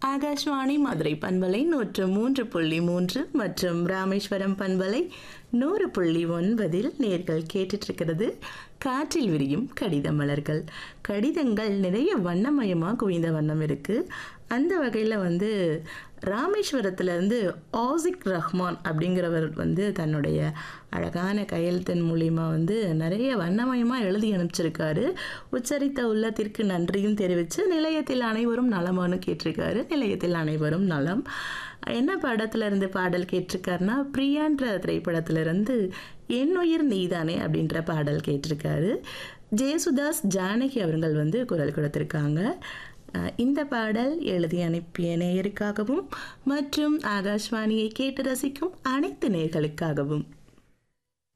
ஆகாஷ்வாணி மதுரை பண்பலை நூற்று மூன்று புள்ளி மூன்று மற்றும் ராமேஸ்வரம் பண்பலை நூறு புள்ளி ஒன்பதில் நேர்கள் கேட்டுட்டு இருக்கிறது காற்றில் விரியும் கடித மலர்கள் கடிதங்கள் நிறைய வண்ணமயமாக குவிந்த வண்ணம் இருக்குது அந்த வகையில் வந்து ராமேஸ்வரத்துலேருந்து ஆசிக் ரஹ்மான் அப்படிங்கிறவர் வந்து தன்னுடைய அழகான கையெழுத்தின் மூலிமா வந்து நிறைய வண்ணமயமாக எழுதி அனுப்பிச்சிருக்காரு உச்சரித்த உள்ளத்திற்கு நன்றியும் தெரிவித்து நிலையத்தில் அனைவரும் நலமானு கேட்டிருக்காரு நிலையத்தில் அனைவரும் நலம் என்ன படத்துல இருந்து பாடல் கேட்டிருக்காருன்னா பிரியான்ற திரைப்படத்திலிருந்து என் உயிர் நீதானே அப்படின்ற பாடல் கேட்டிருக்காரு ஜெயசுதாஸ் ஜானகி அவர்கள் வந்து குரல் கொடுத்துருக்காங்க அஹ் இந்த பாடல் எழுதி அனுப்பிய நேயருக்காகவும் மற்றும் ஆகாஷ்வாணியை கேட்டு ரசிக்கும் அனைத்து நேர்களுக்காகவும்